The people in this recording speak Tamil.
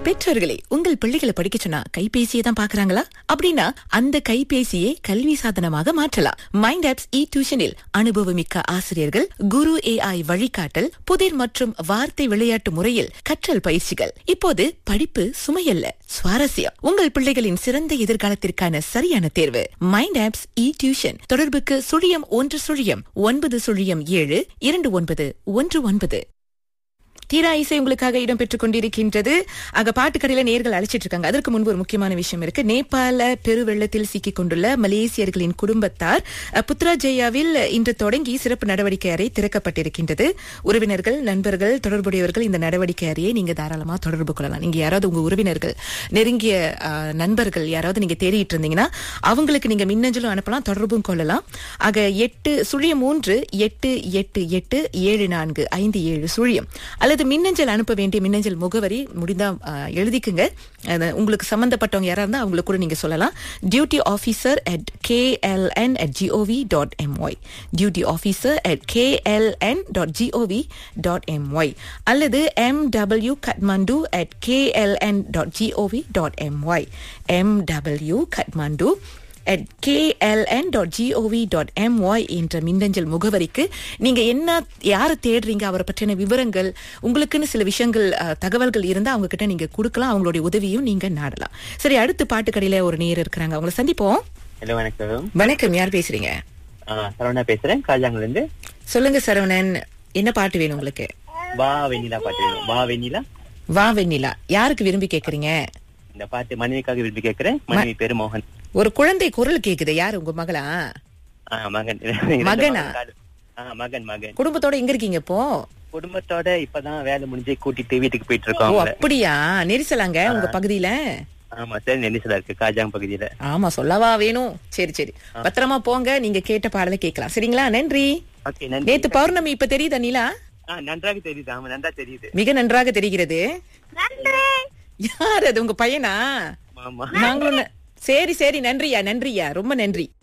பெற்றோர்களே உங்கள் பிள்ளைகளை படிக்க சொன்னா கைபேசியை தான் பாக்குறாங்களா அப்படின்னா அந்த கைபேசியை கல்வி சாதனமாக மாற்றலாம் மைண்ட் ஆப்ஸ் இ டியூஷனில் அனுபவமிக்க ஆசிரியர்கள் குரு ஏஐ வழிகாட்டல் புதிர் மற்றும் வார்த்தை விளையாட்டு முறையில் கற்றல் பயிற்சிகள் இப்போது படிப்பு சுமையல்ல சுவாரஸ்யம் உங்கள் பிள்ளைகளின் சிறந்த எதிர்காலத்திற்கான சரியான தேர்வு மைண்ட் ஆப்ஸ் இ டியூஷன் தொடர்புக்கு சுழியம் ஒன்று சுழியம் ஒன்பது சுழியம் ஏழு இரண்டு ஒன்பது ஒன்று ஒன்பது தீரா இசை உங்களுக்காக இடம் பெற்றுக் கொண்டிருக்கின்றது அங்க பாட்டுக்கடையில நேர்கள் அழைச்சிட்டு இருக்காங்க அதற்கு முன்பு ஒரு முக்கியமான விஷயம் இருக்கு நேபாள பெருவெள்ளத்தில் சிக்கிக் கொண்டுள்ள மலேசியர்களின் குடும்பத்தார் அஹ், புத்ரா ஜெயாவில் இன்று தொடங்கி சிறப்பு நடவடிக்கை அறை திறக்கப்பட்டிருக்கின்றது உறவினர்கள் நண்பர்கள் தொடர்புடையவர்கள் இந்த நடவடிக்கை அறையை நீங்க தாராளமா தொடர்பு கொள்ளலாம் நீங்க யாராவது உங்க உறவினர்கள் நெருங்கிய அஹ், நண்பர்கள் யாராவது நீங்க தேடிட்டு இருந்தீங்கன்னா அவங்களுக்கு நீங்க மின்னஞ்சலும் அனுப்பலாம் தொடர்பும் கொள்ளலாம் ஆக எட்டு சுழியம் மூன்று எட்டு எட்டு எட்டு ஏழு நான்கு ஐந்து ஏழு சுழியம் அல்லது மின்னஞ்சல் அனுப்ப வேண்டிய மின்னஞ்சல் முகவரி முடிந்தா அஹ், எழுதிக்குங்க அது உங்களுக்கு சம்பந்தப்பட்டவங்க யாரா இருந்தா அவங்களுக்கு கூட நீங்க சொல்லலாம் duty officer at KLN at GOV dot MY duty officer at KLN dot GOV dot MY அல்லது M W Kathmandu at KLN dot GOV dot MY M W Kathmandu at kln.gov.my என்ற மின்னஞ்சல் முகவரிக்கு நீங்க என்ன யாரை தேடுறீங்க அவரை பற்றின விவரங்கள் உங்களுக்குன்னு சில விஷயங்கள் அஹ், தகவல்கள் இருந்தா அவங்க கிட்ட நீங்க கொடுக்கலாம் அவங்களுடைய உதவியும் நீங்க நாடலாம் சரி அடுத்து பாட்டுக்கடையில ஒரு நேர் இருக்கிறாங்க அவங்கள சந்திப்போம் ஹலோ வணக்கம் வணக்கம் யார் பேசுறீங்க ஆ, சரவணா பேசுறேன் காஜாங்கல இருந்து சொல்லுங்க சரவணன் என்ன பாட்டு வேணும் உங்களுக்கு வா வெண்ணிலா பாட்டு வேணும் வா வெண்ணிலா வா வெண்ணிலா யாருக்கு விரும்பி கேக்குறீங்க இந்த பாட்டு மனைவிக்காக விரும்பி கேட்கிறேன் மனைவி பேரு மோகன் ஒரு குழந்தை குரல் கேக்குது யாரு உங்க மகளா ஆ, மகன் மகனா? ஆ, மகன் மகன் குடும்பத்தோட எங்க இருக்கீங்க இப்போ குடும்பத்தோட இப்பதான் வேலை முடிஞ்சு கூட்டிட்டு வீட்டுக்கு போயிட்டு ஓ இருக்கோம் அவங்கள. அப்படியா நெரிசலாங்க உங்க பகுதியில ஆமா சரி நெரிசலா இருக்கு காஜாங் பகுதியில ஆமா சொல்லவா வேணும் சரி சரி பத்திரமா போங்க நீங்க கேட்ட பாடலை கேட்கலாம் சரிங்களா நன்றி ஓகே நன்றி நேத்து பௌர்ணமி இப்ப தெரியுதா நீலா ஆ, நன்றாக தெரியுது ஆமா நன்றா தெரியுது மிக நன்றாக தெரிகிறது யார் அது உங்க பையனா ஆமா நாங்களும் ந- சரி சரி நன்றியா நன்றியா ரொம்ப நன்றி